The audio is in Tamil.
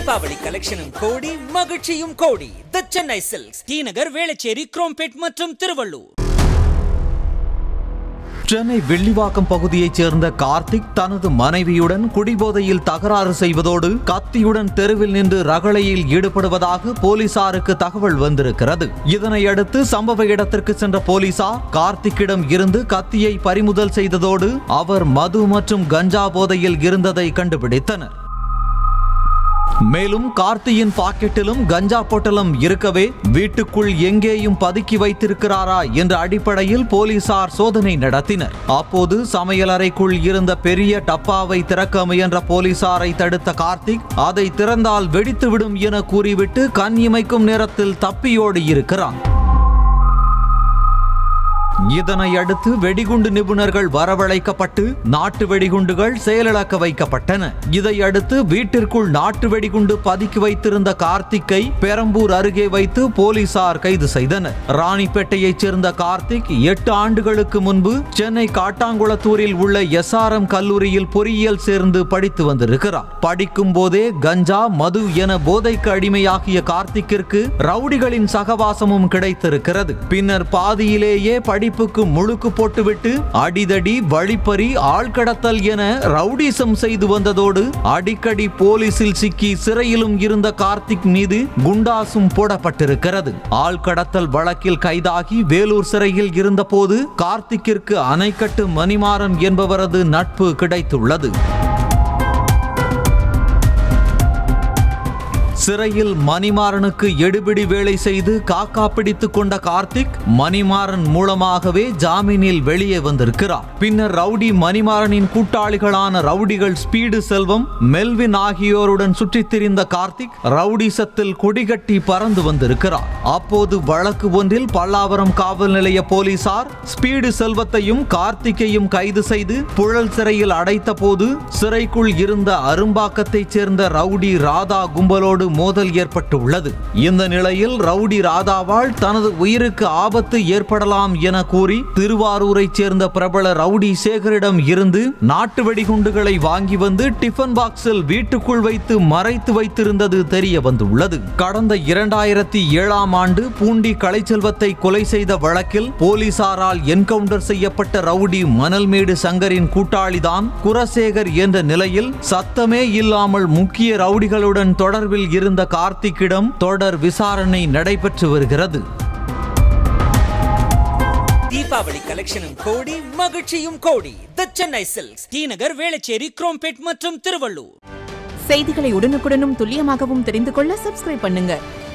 தீபாவளி கலெக்ஷனும் கோடி மகிழ்ச்சியும் கோடி the Chennai silks T Nagar Velachery Chromepet மற்றும் திருவள்ளூர் சென்னை வெள்ளிவாக்கம் பகுதியைச் சேர்ந்த கார்த்திக் தனது மனைவியுடன் குடிபோதையில் தகராறு செய்வதோடு கத்தியுடன் தெருவில் நின்று ரகளையில் ஈடுபடுவதாக போலீசாருக்கு தகவல் வந்திருக்கிறது இதனையடுத்து சம்பவ இடத்திற்கு சென்ற போலீசார் கார்த்திக்கிடம் இருந்து கத்தியை பறிமுதல் செய்ததோடு அவர் மது மற்றும் கஞ்சா போதையில் இருந்ததை கண்டுபிடித்தனர் மேலும் கார்த்தியின் பாக்கெட்டிலும் கஞ்சா பொட்டலம் இருக்கவே வீட்டுக்குள் எங்கேயும் பதுக்கி வைத்திருக்கிறாரா என்ற அடிப்படையில் போலீசார் சோதனை நடத்தினர் அப்போது சமையலறைக்குள் இருந்த பெரிய டப்பாவை திறக்க முயன்ற போலீசாரை தடுத்த கார்த்திக் அதை திறந்தால் வெடித்துவிடும் என கூறிவிட்டு கண் இமைக்கும் நேரத்தில் தப்பியோடி இருக்கிறான் இதனை அடுத்து வெடிகுண்டு நிபுணர்கள் வரவழைக்கப்பட்டு நாட்டு வெடிகுண்டுகள் செயலிழக்க வைக்கப்பட்டன இதையடுத்து வீட்டிற்குள் நாட்டு வெடிகுண்டு பதுக்கி வைத்திருந்த கார்த்திக்கை பெரம்பூர் அருகே வைத்து போலீசார் கைது செய்தனர் ராணிப்பேட்டையைச் சேர்ந்த கார்த்திக் எட்டு ஆண்டுகளுக்கு முன்பு சென்னை காட்டாங்குளத்தூரில் உள்ள எஸ்ஆர்எம் கல்லூரியில் பொறியியல் சேர்ந்து படித்து வந்திருக்கிறார் படிக்கும் போதே கஞ்சா மது என போதைக்கு அடிமையாகிய கார்த்திக்கிற்கு ரவுடிகளின் சகவாசமும் கிடைத்திருக்கிறது பின்னர் பாதியிலேயே படிப்புக்கு முழுக்கு போட்டுவிட்டு அடிதடி வழிப்பறி ஆள்கடத்தல் என ரவுடிசம் செய்து வந்ததோடு அடிக்கடி போலீசில் சிக்கி சிறையிலும் இருந்த கார்த்திக் மீது குண்டாசும் போடப்பட்டிருக்கிறது ஆள்கடத்தல் வழக்கில் கைதாகி வேலூர் சிறையில் இருந்தபோது கார்த்திக்கிற்கு அணைக்கட்டு மணிமாறன் என்பவரது நட்பு கிடைத்துள்ளது சிறையில் மணிமாறனுக்கு எடுபிடி வேலை செய்து காக்கா பிடித்துக் கொண்ட கார்த்திக் மணிமாறன் மூலமாகவே ஜாமீனில் வெளியே வந்திருக்கிறார் பின்னர் ரவுடி மணிமாறனின் கூட்டாளிகளான ரவுடிகள் ஸ்பீடு செல்வம் மெல்வின் ஆகியோருடன் சுற்றித் திரிந்த கார்த்திக் ரவுடிசத்தில் கொடிகட்டி பறந்து வந்திருக்கிறார் அப்போது வழக்கு ஒன்றில் பல்லாவரம் காவல் நிலைய போலீசார் ஸ்பீடு செல்வத்தையும் கார்த்திக்கையும் கைது செய்து புழல் சிறையில் அடைத்த போது சிறைக்குள் இருந்த அரும்பாக்கத்தைச் சேர்ந்த ரவுடி ராதா கும்பலோடு மோதல் ஏற்பட்டுள்ளது இந்த நிலையில் ரவுடி ராதாவால் தனது உயிருக்கு ஆபத்து ஏற்படலாம் என கூறி திருவாரூரைச் சேர்ந்த பிரபல ரவுடி சேகரிடம் இருந்து நாட்டு வெடிகுண்டுகளை வாங்கி வந்து டிஃபன் பாக்ஸில் வீட்டுக்குள் வைத்து மறைத்து வைத்திருந்தது தெரிய வந்துள்ளது கடந்த இரண்டாயிரத்தி ஏழாம் ஆண்டு பூண்டி கலைச்செல்வத்தை கொலை செய்த வழக்கில் போலீசாரால் என்கவுண்டர் செய்யப்பட்ட ரவுடி மணல்மேடு சங்கரின் கூட்டாளிதான் குரசேகர் என்ற நிலையில் சத்தமே இல்லாமல் முக்கிய ரவுடிகளுடன் தொடர்பில் இருந்த கார்த்திக்கிடம் தொடர் விசாரணை நடைபெற்று வருகிறது தீபாவளி கலெக்ஷனும் கோடி மகிழ்ச்சியும் கோடி the Chennai silks T Nagar Velachery Chromepet மற்றும் திருவள்ளூர் செய்திகளை உடனுக்குடனும் துல்லியமாகவும் தெரிந்து கொள்ள சப்ஸ்கிரைப் பண்ணுங்க